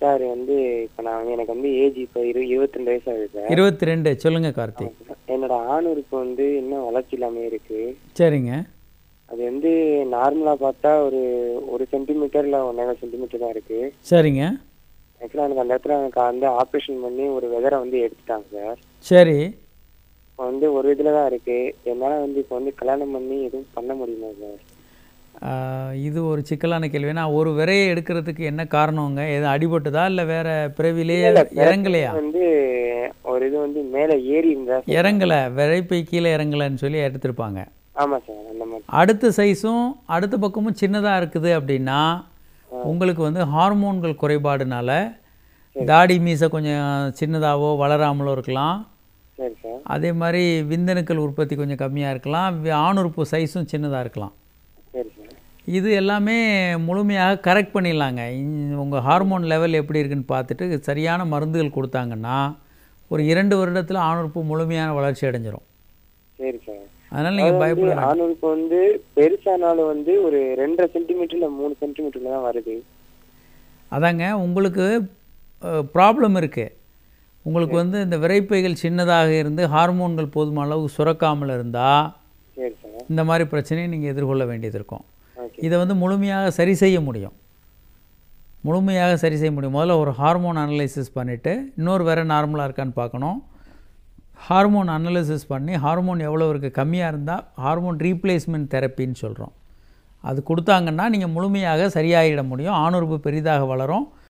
Sir வந்து இப்போ நான் வந்து எனக்கு வந்து ஏஜ் இப்போ இரு இருபத்தி ரெண்டு வயசு ஆகுது சார் இருபத்தி ரெண்டு சொல்லுங்கள் கார்த்திக் என்னோட ஆணுறுப்பு வந்து இன்னும் வளர்ச்சி இல்லாமல் இருக்கு சரிங்க அது வந்து நார்மலாக பார்த்தா ஒரு ஒரு சென்டிமீட்டர் இல்லை ஒன்றரை சென்டிமீட்டர் தான் இருக்கு சரிங்க ஆக்சுவலாக எனக்கு அந்த இடத்துல எனக்கு வந்து ஆப்ரேஷன் பண்ணி ஒரு வெதரை வந்து எடுத்துட்டாங்க சார் சரி இப்போ வந்து ஒரு இதில் தான் இருக்கு என்னால் வந்து இப்போ வந்து கல்யாணம் பண்ணி எதுவும் பண்ண முடியுமா சார் ஆஹ், இது ஒரு சிக்கலான கேள்வி ஏன்னா ஒரு விரையை எடுக்கிறதுக்கு என்ன காரணங்க எதுவும் அடிபட்டுதா இல்லை வேற பிறவிலேயே இறங்கலையா வந்து ஒரு இது வந்து மேலே ஏறி இருந்தா இறங்கலை விரைப்பை கீழே இறங்கலைன்னு சொல்லி எடுத்திருப்பாங்க ஆமாம் சார் அந்த மாதிரி அடுத்த சைஸும் அடுத்த பக்கமும் சின்னதாக இருக்குது அப்படின்னா உங்களுக்கு வந்து ஹார்மோன்கள் குறைபாடுனால தாடி மீசை கொஞ்சம் சின்னதாகவோ வளராமலோ இருக்கலாம் சரி சார் அதே மாதிரி விந்தணுக்கள் உற்பத்தி கொஞ்சம் கம்மியாக இருக்கலாம் வி- ஆணுறுப்பு சைஸும் சின்னதாக இருக்கலாம் சரி சார் இது எல்லாமே முழுமையாக கரெக்ட் பண்ணிடலாங்க உங்கள் ஹார்மோன் லெவல் எப்படி இருக்குன்னு பார்த்துட்டு சரியான மருந்துகள் கொடுத்தாங்கன்னா ஒரு இரண்டு வருடத்தில் ஆணுறுப்பு முழுமையான வளர்ச்சி அடைஞ்சிரும் சரி சார் அதனால் நீங்கள் பயப்பட வேண்டாம். ஆணுக்கு வந்து பெருசானாலும் வந்து ஒரு ரெண்டரை சென்டிமீட்டர் இல்லை மூணு சென்டிமீட்டர்ல தான் வருது அதாங்க உங்களுக்கு ப்ராப்ளம் இருக்குது உங்களுக்கு வந்து இந்த விரைப்பைகள் சின்னதாக இருந்து ஹார்மோன்கள் போதுமான அளவு சுரக்காமல் இருந்தால் சரி சார் இந்த மாதிரி பிரச்சனையை நீங்கள் எதிர்கொள்ள வேண்டியது இருக்கும் ஓகே இதை வந்து முழுமையாக சரி செய்ய முடியும் முழுமையாக சரி செய்ய முடியும் முதல்ல ஒரு ஹார்மோன் அனலைசிஸ் பண்ணிவிட்டு இன்னொரு வேறு நார்மலாக இருக்கான்னு பார்க்கணும் ஹார்மோன் அனலைசிஸ் பண்ணி ஹார்மோன் எவ்வளோ இருக்குது கம்மியாக இருந்தால் ஹார்மோன் ரீப்ளேஸ்மெண்ட் தெரப்பின்னு சொல்கிறோம் அது கொடுத்தாங்கன்னா நீங்கள் முழுமையாக சரியாகிட முடியும் ஆணுறுப்பு பெரிதாக வளரும்